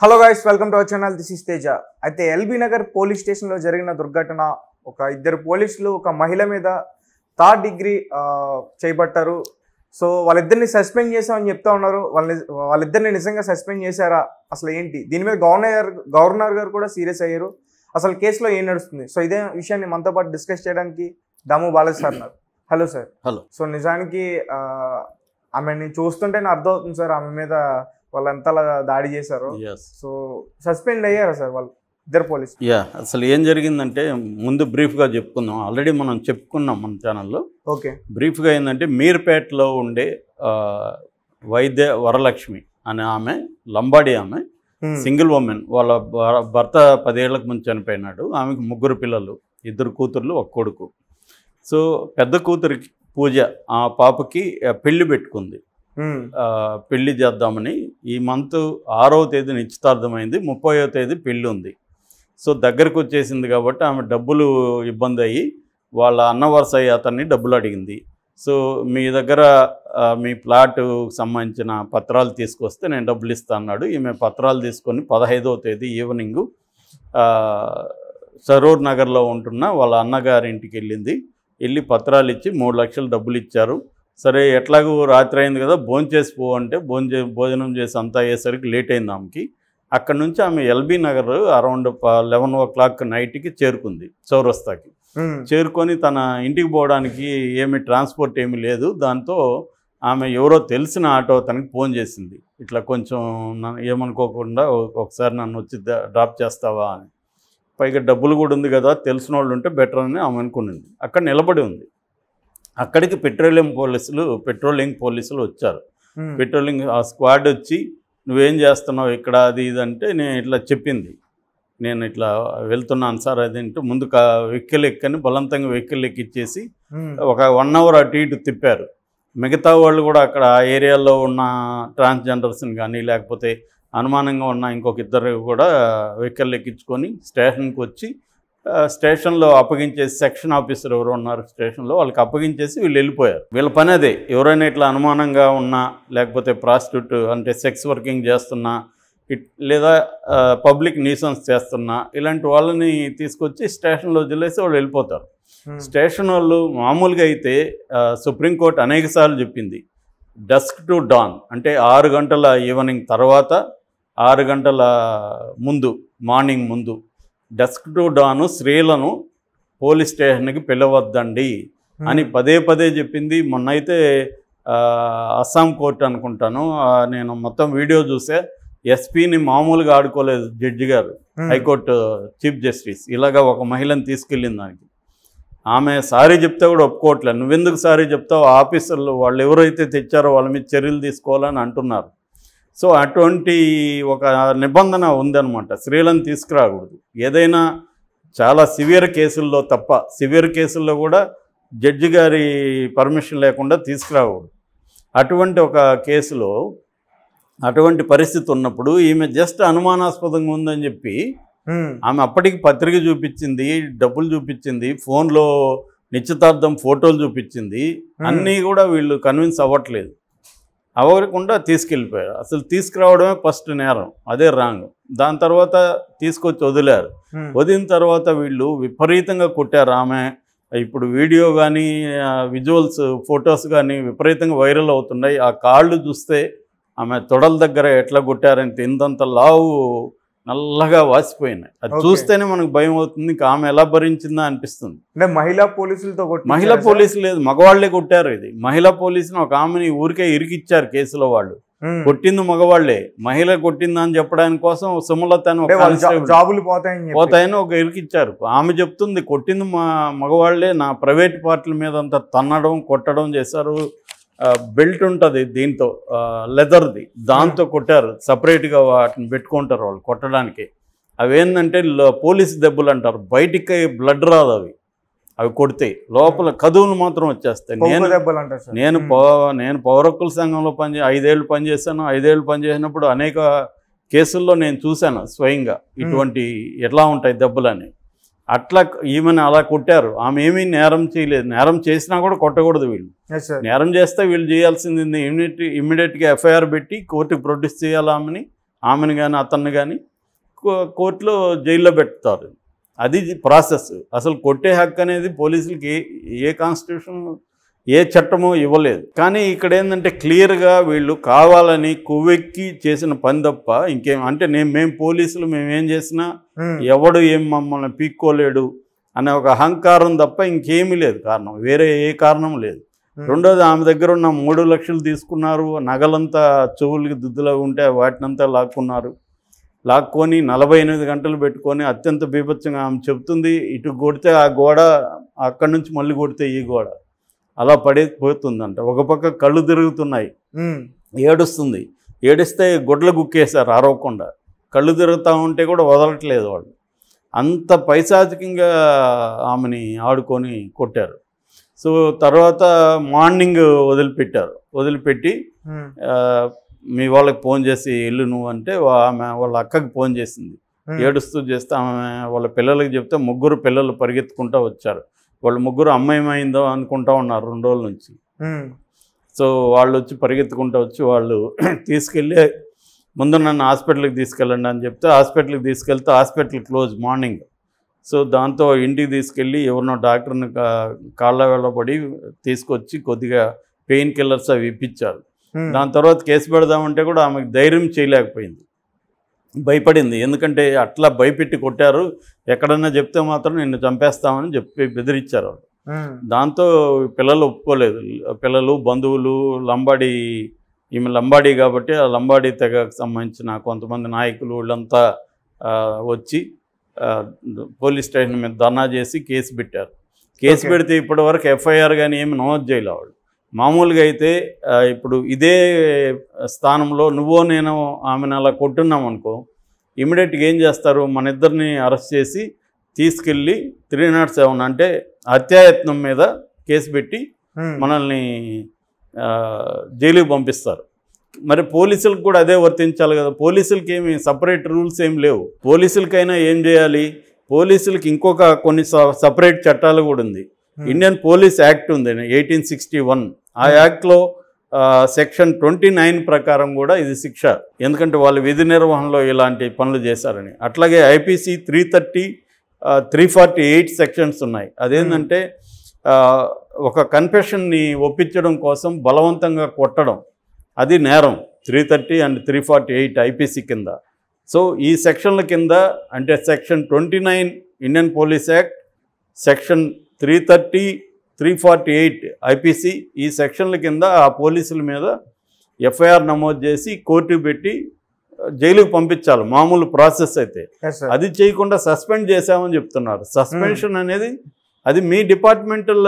Hello guys welcome to our channel this is Teja అయితే L B Nagar police స్టేషన్లో జరిగిన దుర్ఘటన ఒక ఇద్దరు పోలీసులు ఒక మహిళ మీద థర్డ్ డిగ్రీ చేపట్టారు సో వాళ్ళిద్దరిని సస్పెండ్ చేసామని చెప్తా ఉన్నారు వాళ్ళని వాళ్ళిద్దరిని నిజంగా సస్పెండ్ చేశారా అసలు ఏంటి దీని మీద గవర్నర్ గవర్నర్ గారు కూడా సీరియస్ అయ్యారు అసలు కేసులో ఏం నడుస్తుంది సో ఇదే విషయాన్ని మనతో పాటు డిస్కస్ చేయడానికి దాము బాలాజీ సార్ ఉన్నారు హలో సార్ హలో సో నిజానికి ఆ, ఆమెని చూస్తుంటేనే అర్థమవుతుంది సార్ ఆమె మీద వాళ్ళు ఎంతలా దాడి చేశారు ఎస్ సో సస్పెండ్ అయ్యారా సార్ వాళ్ళు ఇద్దరు పోలీసు యా అసలు ఏం జరిగిందంటే ముందు బ్రీఫ్గా చెప్పుకుందాం ఆల్రెడీ మనం చెప్పుకున్నాం మన ఛానల్లో ఓకే బ్రీఫ్గా ఏంటంటే మీర్పేటలో ఉండే ఆ, వైద్య వరలక్ష్మి అనే ఆమె లంబాడి ఆమె సింగిల్ ఉమెన్ వాళ్ళ భ- భర్త పదేళ్లకు ముందు చనిపోయినాడు ఆమెకు ముగ్గురు పిల్లలు ఇద్దరు కూతుర్లు ఒక కొడుకు సో పెద్ద కూతురికి పూజ ఆ పాపకి ఆ, పెళ్లి పెట్టుకుంది ఆ, పెళ్లి చేద్దామని ఈ మంత్ ఆరవ తేదీ నిశ్చితార్థమైంది ముప్పైవ తేదీ పెళ్ళి ఉంది సో దగ్గరకు వచ్చేసింది కాబట్టి ఆమె డబ్బులు ఇబ్బంది అయ్యి వాళ్ళ అన్నవరస అతన్ని డబ్బులు అడిగింది సో మీ దగ్గర ఆ, మీ ప్లాట్ సంబంధించిన పత్రాలు తీసుకొస్తే నేను డబ్బులు ఇస్తాను అన్నాడు ఈమె పత్రాలు తీసుకొని పదహైదవ తేదీ ఈవినింగ్ సరూర్ నగర్లో ఉంటున్న వాళ్ళ అన్నగారి ఇంటికి వెళ్ళింది వెళ్ళి పత్రాలు ఇచ్చి మూడు లక్షలు డబ్బులు ఇచ్చారు సరే ఎట్లాగూ రాత్రి అయింది కదా భోజనం చేసి పో అంటే భోజనం చే భోజనం చేసి అంతా అయ్యేసరికి లేట్ అయింది ఆమెకి అక్కడ నుంచి ఆమె L B Nagar around eleven o'clock నైట్కి చేరుకుంది చౌరస్తాకి చేరుకొని తన ఇంటికి పోవడానికి ఏమి ట్రాన్స్పోర్ట్ ఏమీ లేదు దాంతో ఆమె ఎవరో తెలిసిన ఆటో తనకి ఫోన్ చేసింది ఇట్లా కొంచెం నన్ను ఏమనుకోకుండా ఒక- ఒకసారి నన్ను వచ్చి ద- డ్రాప్ చేస్తావా అని పైగా డబ్బులు కూడా ఉంది కదా తెలిసిన వాళ్ళు ఉంటే బెటర్ అని ఆమె అనుకునింది అక్కడ నిలబడి ఉంది అక్కడికి పెట్రోలియం పోలీసులు పెట్రోలింగ్ పోలీసులు వచ్చారు పెట్రోలింగ్ ఆ స్క్వాడ్ వచ్చి నువ్వేం చేస్తున్నావు ఇక్కడ అది ఇది అంటే నేను ఇట్లా చెప్పింది నేను ఇట్లా వెళ్తున్నాను సార్ అది అంటే ముందు కా వెహికల్ ఎక్కని బలవంతంగా వెహికల్ ఎక్కిచ్చేసి ఒక వన్ అవర్ అటు ఇటు తిప్పారు మిగతా వాళ్ళు కూడా అక్కడ ఆ ఏరియాలో ఉన్న ట్రాన్స్జెండర్స్ని కానీ లేకపోతే అనుమానంగా ఉన్న ఇంకొక ఇద్దరు కూడా వెహికల్ ఎక్కించుకొని స్టేషన్కి వచ్చి ఆ, స్టేషన్లో అప్పగించేసి సెక్షన్ ఆఫీసర్ ఎవరు ఉన్నారు స్టేషన్లో వాళ్ళకి అప్పగించేసి వీళ్ళు వెళ్ళిపోయారు వీళ్ళ పని అదే ఎవరైనా ఇట్లా అనుమానంగా ఉన్నా లేకపోతే ప్రాస్టిట్యూట్ అంటే సెక్స్ వర్కింగ్ చేస్తున్నా ఇట్ లేదా పబ్లిక్ న్యూసెన్స్ చేస్తున్నా ఇలాంటి వాళ్ళని తీసుకొచ్చి స్టేషన్లో వదిలేసి వాళ్ళు వెళ్ళిపోతారు స్టేషన్ వాళ్ళు మామూలుగా అయితే ఆ, సుప్రీంకోర్టు అనేకసార్లు చెప్పింది డస్క్ టు డాన్ అంటే ఆరు గంటల ఈవినింగ్ తర్వాత ఆరు గంటల ముందు మార్నింగ్ ముందు డస్క్ టు డాను స్త్రీలను పోలీస్ స్టేషన్కి పిలవద్దండి అని పదే పదే చెప్పింది మొన్న అయితే ఆ, అస్సాం కోర్టు అనుకుంటాను ఆ, నేను మొత్తం వీడియో చూసే ఎస్పీని మామూలుగా ఆడుకోలేదు జడ్జి గారు హైకోర్టు చీఫ్ జస్టిస్ ఇలాగా ఒక మహిళను తీసుకెళ్ళింది దానికి ఆమె సారీ చెప్తే కూడా ఒప్పుకోవట్లేదు నువ్వెందుకు సారీ చెప్తావు ఆఫీసర్లు వాళ్ళు ఎవరైతే తెచ్చారో వాళ్ళ మీద చర్యలు తీసుకోవాలని అంటున్నారు సో అటువంటి ఒక నిబంధన ఉందన్నమాట స్త్రీలను తీసుకురాకూడదు ఏదైనా చాలా సివియర్ కేసుల్లో తప్ప సివియర్ కేసుల్లో కూడా జడ్జి గారి పర్మిషన్ లేకుండా తీసుకురాకూడదు అటువంటి ఒక కేసులో అటువంటి పరిస్థితి ఉన్నప్పుడు ఈమె జస్ట్ అనుమానాస్పదంగా ఉందని చెప్పి ఆమె అప్పటికి పత్రిక చూపించింది డబ్బులు చూపించింది ఫోన్లో నిశ్చితార్థం ఫోటోలు చూపించింది అన్నీ కూడా వీళ్ళు కన్విన్స్ అవ్వట్లేదు అవ్వకుండా తీసుకెళ్ళిపోయారు అసలు తీసుకురావడమే ఫస్ట్ నేరం అదే రాంగ్ దాని తర్వాత తీసుకొచ్చి వదిలారు వదిలిన తర్వాత వీళ్ళు విపరీతంగా కొట్టారు ఆమె ఇప్పుడు వీడియో కానీ విజువల్స్ ఫొటోస్ కానీ విపరీతంగా వైరల్ అవుతున్నాయి ఆ కాళ్ళు చూస్తే ఆమె తొడల దగ్గర ఎట్లా కొట్టారంటే ఇంతంత లావు నల్లగా వాసిపోయినాయి అది Okay. చూస్తేనే మనకు భయం అవుతుంది ఇంకా ఆమె ఎలా భరించిందా అనిపిస్తుంది అంటే మహిళా పోలీసులతో కొట్టించారా మహిళా సార్? పోలీసు లేదు మగవాళ్లే కొట్టారు ఇది మహిళా పోలీసుని ఒక ఆమెని ఊరికే ఇరికిచ్చారు కేసులో వాళ్ళు మ్మ్. కొట్టింది మగవాళ్లే మహిళ కొట్టిందని చెప్పడానికి కోసం సుమలత అని అంటే ఒక వాళ్ళు జా- కానిస్టేబుల్ జాబులు పోతాయని చెప్పి. పోతాయని ఒక ఇరికిచ్చారు ఆమె చెప్తుంది కొట్టింది మా మగవాళ్లే నా ప్రైవేట్ పార్టీల మీద అంతా తన్నడం కొట్టడం చేశారు ఆ, బెల్ట్ ఉంటుంది దీంతో ఆ, లెదర్ది దాంతో కొట్టారు సపరేట్గా వాటిని పెట్టుకుంటారు వాళ్ళు కొట్టడానికి అవి ఏంటంటే లో- పోలీస్ దెబ్బలు అంటారు బయటికి బ్లడ్ రాదు అవి అవి కొడితే లోపల కదువులు మాత్రం వచ్చేస్తాయి పొగ నేను దెబ్బలు అంటారు సార్ నేను మ్మ్. పౌ నేను పౌర హక్కుల సంఘంలో పనిచే ఐదేళ్ళు పనిచేశాను ఐదేళ్ళు పనిచేసినప్పుడు అనేక కేసుల్లో నేను చూశాను స్వయంగా ఇటువంటి ఎట్లా ఉంటాయి దెబ్బలని అట్లా ఈమెను అలా కొట్టారు ఆమె ఏమీ నేరం చేయలేదు నేరం చేసినా కూడా కొట్టకూడదు వీళ్ళు Yes, sir. నేరం చేస్తే వీళ్ళు చేయాల్సింది ఇమ్మీడియట్ ఇమ్మీడియట్గా ఎఫ్ఐఆర్ పెట్టి కోర్టుకు ప్రొడ్యూస్ చేయాలి ఆమెని ఆమెను కానీ అతన్ని కానీ కోర్టులో జైల్లో పెడతారు అది ప్రాసెస్ అసలు కొట్టే హక్కు అనేది పోలీసులకి ఏ ఏ కాన్స్టిట్యూషన్ ఏ చట్టమో ఇవ్వలేదు కానీ ఇక్కడ ఏంటంటే క్లియర్గా వీళ్ళు కావాలని కొవ్వెక్కి చేసిన పని తప్ప ఇంకేం అంటే నేను మేము పోలీసులు మేము ఏం చేసినా ఉమ్, ఎవడు ఏం మమ్మల్ని పీక్కోలేడు అనే ఒక అహంకారం తప్ప ఇంకేమీ లేదు కారణం వేరే ఏ కారణం లేదు ఉమ్, రెండోది ఆమె దగ్గర ఉన్న మూడు లక్షలు తీసుకున్నారు నగలంతా చెవులకి దుద్దులో ఉంటే వాటినంతా లాక్కున్నారు లాక్కొని నలభై ఎనిమిది గంటలు పెట్టుకొని అత్యంత బీభత్సంగా ఆమె చెప్తుంది ఇటు కొడితే ఆ గోడ అక్కడి నుంచి మళ్ళీ కొడితే ఈ గోడ అలా పడే పోతుందంట ఒక పక్క కళ్ళు తిరుగుతున్నాయి ఉమ్, ఏడుస్తుంది ఏడిస్తే గుడ్లు గుక్కేశారు అరవకుండా కళ్ళు తిరుగుతూ ఉంటే కూడా వదలట్లేదు వాళ్ళు అంత పైశాచికంగా ఆమెని ఆడుకొని కొట్టారు సో తర్వాత మార్నింగ్ వదిలిపెట్టారు వదిలిపెట్టి ఉమ్, ఆ, మీ వాళ్ళకి ఫోన్ చేసి ఇల్లు నువ్వు అంటే వా- ఆమె వాళ్ళ అక్కకి ఫోన్ చేసింది ఉమ్, ఏడుస్తూ చేస్తే ఆమె వాళ్ళ పిల్లలకి చెప్తే ముగ్గురు పిల్లలు పరిగెత్తుకుంటూ వచ్చారు వాళ్ళు ముగ్గురు అమ్మాయిమైందో అనుకుంటా ఉన్నారు రెండు రోజుల నుంచి ఉమ్, సో వాళ్ళు వచ్చి పరిగెత్తుకుంటూ వచ్చి వాళ్ళు తీసుకెళ్ళి ముందు నన్ను హాస్పిటల్కి తీసుకెళ్ళండి అని చెప్తే హాస్పిటల్కి తీసుకెళ్తే హాస్పిటల్ క్లోజ్ మార్నింగ్ సో దాంతో ఇంటికి తీసుకెళ్ళి ఎవరినో డాక్టర్ని కా- కాళ్ళ వెళ్ళబడి తీసుకొచ్చి కొద్దిగా పెయిన్ కిల్లర్స్ అవి ఇప్పించారు ఉమ్, దాని తర్వాత కేసు పెడదామంటే కూడా ఆమెకు ధైర్యం చేయలేకపోయింది భయపడింది ఎందుకంటే అట్లా భయపెట్టి కొట్టారు ఎక్కడన్నా చెప్తే మాత్రం నిన్ను చంపేస్తామని చెప్పి బెదిరించారు వాళ్ళు ఉమ్, దాంతో పిల్లలు ఒప్పుకోలేదు పిల్లలు బంధువులు లంబాడి ఈమె లంబాడి కాబట్టి ఆ లంబాడి తెగకు సంబంధించిన కొంతమంది నాయకులు వీళ్ళంతా ఆ, వచ్చి ఆ, పోలీస్ స్టేషన్ మీద ధర్నా చేసి కేసు పెట్టారు కేసు Okay. పెడితే ఇప్పటివరకు ఎఫ్ఐఆర్ కానీ ఏమి నమోదు చేయలే వాళ్ళు మామూలుగా అయితే ఆ, ఇప్పుడు ఇదే స్థానంలో నువ్వో నేను ఆమెను అలా కొట్టున్నాం అనుకో ఇమీడియట్గా ఏం చేస్తారు మన ఇద్దరిని అరెస్ట్ చేసి తీసుకెళ్ళి త్రీ నాట్ సెవెన్ అంటే హత్యాయత్నం మీద కేసు పెట్టి ఉమ్, మనల్ని ఆ, జైలుకి పంపిస్తారు మరి పోలీసులకు కూడా అదే వర్తించాలి కదా పోలీసులకి ఏమి సపరేట్ రూల్స్ ఏం లేవు పోలీసులకైనా ఏం చేయాలి పోలీసులకి ఇంకొక కొన్ని సపరేట్ చట్టాలు కూడా ఉంది ఉమ్, ఇండియన్ పోలీస్ యాక్ట్ ఉంది ఎయిటీన్ సిక్స్టీ వన్ ఆ యాక్ట్లో సెక్షన్ ట్వంటీ నైన్ ప్రకారం కూడా ఇది శిక్ష ఎందుకంటే వాళ్ళు విధి నిర్వహణలో ఇలాంటి పనులు చేశారని అట్లాగే IPC three thirty three forty eight sections ఉన్నాయి అదేంటంటే ఆ, ఒక కన్ఫెషన్ని ఒప్పించడం కోసం బలవంతంగా కొట్టడం అది నేరం three thirty and three forty eight IPC కింద సో ఈ సెక్షన్ల కింద అంటే section twenty nine Indian police act section three thirty three forty eight IPC ఈ సెక్షన్ల కింద ఆ పోలీసుల మీద ఎఫ్ఐఆర్ నమోదు చేసి కోర్టు పెట్టి ఆ, జైలుకు పంపించాలి మామూలు ప్రాసెస్ అయితే yes, sir. అది చేయకుండా సస్పెండ్ చేశామని చెప్తున్నారు సస్పెన్షన్ అనేది అది మీ డిపార్ట్మెంటల్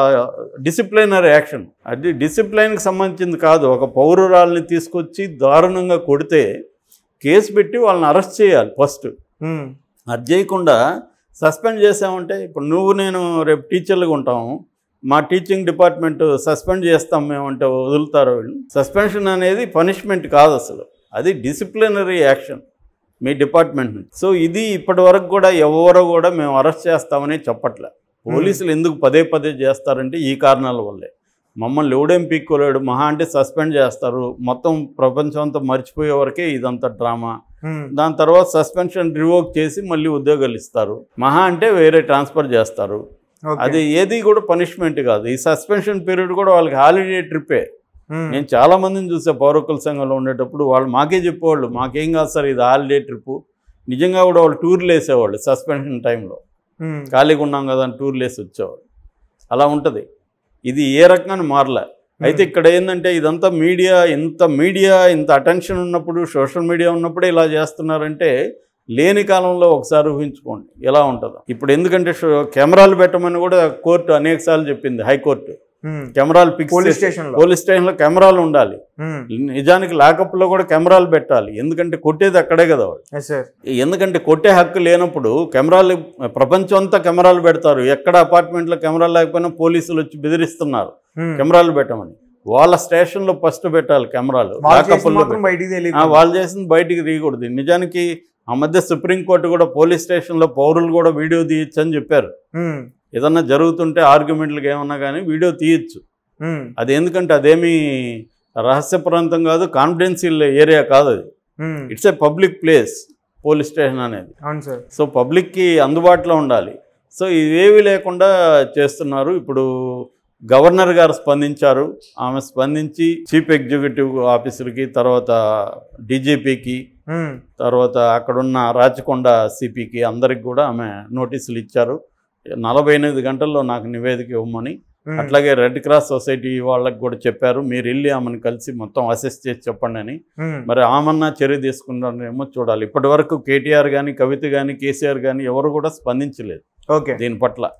డిసిప్లినరీ యాక్షన్ అది డిసిప్లైన్కి సంబంధించింది కాదు ఒక పౌరురాల్ని తీసుకొచ్చి దారుణంగా కొడితే కేసు పెట్టి వాళ్ళని అరెస్ట్ చేయాలి ఫస్ట్ ఉమ్, అది చేయకుండా సస్పెండ్ చేసామంటే ఇప్పుడు నువ్వు నేను రేపు టీచర్లుగా ఉంటాము మా టీచింగ్ డిపార్ట్మెంట్ సస్పెండ్ చేస్తాం మేమంటే వదులుతారు వీళ్ళు సస్పెన్షన్ అనేది పనిష్మెంట్ కాదు అసలు అది డిసిప్లినరీ యాక్షన్ మీ డిపార్ట్మెంట్ నుంచి సో ఇది ఇప్పటి వరకు కూడా ఎవరో కూడా మేము అరెస్ట్ చేస్తామని చెప్పట్లే పోలీసులు ఎందుకు పదే పదే చేస్తారంటే ఈ కారణాల వల్లే మమ్మల్ని ఎవడేం పీక్కోలేడు మహా అంటే సస్పెండ్ చేస్తారు మొత్తం ప్రపంచం అంతా మర్చిపోయే వరకే ఇదంతా డ్రామా ఉమ్, దాని తర్వాత సస్పెన్షన్ రివోక్ చేసి మళ్ళీ ఉద్యోగాలు ఇస్తారు మహా అంటే వేరే ట్రాన్స్ఫర్ చేస్తారు okay. అది ఏది కూడా పనిష్మెంట్ కాదు ఈ సస్పెన్షన్ పీరియడ్ కూడా వాళ్ళకి హాలిడే ట్రిప్పే ఉమ్, నేను చాలా మందిని చూసా పౌరకుల సంఘంలో ఉండేటప్పుడు వాళ్ళు మాకే చెప్పేవాళ్ళు మాకేం కాదు సార్ ఇది హాలిడే ట్రిప్ నిజంగా కూడా వాళ్ళు టూర్లు వేసేవాళ్ళు సస్పెన్షన్ టైంలో ఉమ్, ఖాళీగా ఉన్నాం కదా అని టూర్లు వేసి వచ్చేవాళ్ళు అలా ఉంటుంది ఇది ఏ రకంగా మారలే అయితే ఇక్కడ ఏంటంటే ఇదంతా మీడియా ఇంత మీడియా ఇంత అటెన్షన్ ఉన్నప్పుడు సోషల్ మీడియా ఉన్నప్పుడే ఇలా చేస్తున్నారంటే లేని కాలంలో ఒకసారి ఊహించుకోండి ఎలా ఉంటుందో ఇప్పుడు ఎందుకంటే షో- కెమెరాలు పెట్టమని కూడా కోర్టు అనేక సార్లు చెప్పింది హైకోర్టు ఉమ్, కెమెరాలు ఫిక్స్ పోలీస్ చేసి- స్టేషన్ లో పోలీస్ స్టేషన్లో కెమెరాలు ఉండాలి ఉమ్, నిజానికి లాకప్లో కూడా కెమెరాలు పెట్టాలి ఎందుకంటే కొట్టేది అక్కడే కదా వాడు yes, sir. ఎందుకంటే కొట్టే హక్కు లేనప్పుడు కెమెరాలు ప్రపంచం అంతా కెమెరాలు పెడతారు ఎక్కడ అపార్ట్మెంట్లో కెమెరాలు లేకపోయినా పోలీసులు వచ్చి బెదిరిస్తున్నారు ఉమ్, కెమెరాలు పెట్టమని వాళ్ళ స్టేషన్లో ఫస్ట్ పెట్టాలి కెమెరాలు వాళ్ళు చేసింది లాకప్లో మాత్రం బయటికి ఆ, తెలియదు వాళ్ళు చేసింది బయటికి తీయకూడదు నిజానికి ఆ మధ్య సుప్రీంకోర్టు కూడా పోలీస్ స్టేషన్లో పౌరులు కూడా వీడియో తీయచ్చు అని చెప్పారు ఉమ్, ఏదన్నా జరుగుతుంటే ఆర్గ్యుమెంట్లకు ఏమన్నా కానీ వీడియో తీయచ్చు ఉమ్, అది ఎందుకంటే అదేమీ రహస్య ప్రాంతం కాదు కాన్ఫిడెన్షియల్ ఏరియా కాదు అది um, it's a public place police station అనేది అవును సార్ సో పబ్లిక్కి అందుబాటులో ఉండాలి సో ఇవేవి లేకుండా చేస్తున్నారు ఇప్పుడు గవర్నర్ గారు స్పందించారు ఆమె స్పందించి చీఫ్ ఎగ్జిక్యూటివ్ ఆఫీసర్కి తర్వాత డీజీపీకి ఉమ్, తర్వాత అక్కడున్న రాచకొండ సిపికి అందరికి కూడా ఆమె నోటీసులు ఇచ్చారు నలభై ఎనిమిది గంటల్లో నాకు నివేదిక ఇవ్వమని ఉమ్, అట్లాగే రెడ్ క్రాస్ సొసైటీ వాళ్ళకి కూడా చెప్పారు మీరు వెళ్ళి ఆమెను కలిసి మొత్తం అసెస్ చేసి చెప్పండి అని ఉమ్, మరి ఆమన్నా చర్య తీసుకుంటారేమో చూడాలి ఇప్పటి వరకు కేటీఆర్ కానీ కవిత కానీ కేసీఆర్ కానీ ఎవరు కూడా స్పందించలేదు ఓకే దీని పట్ల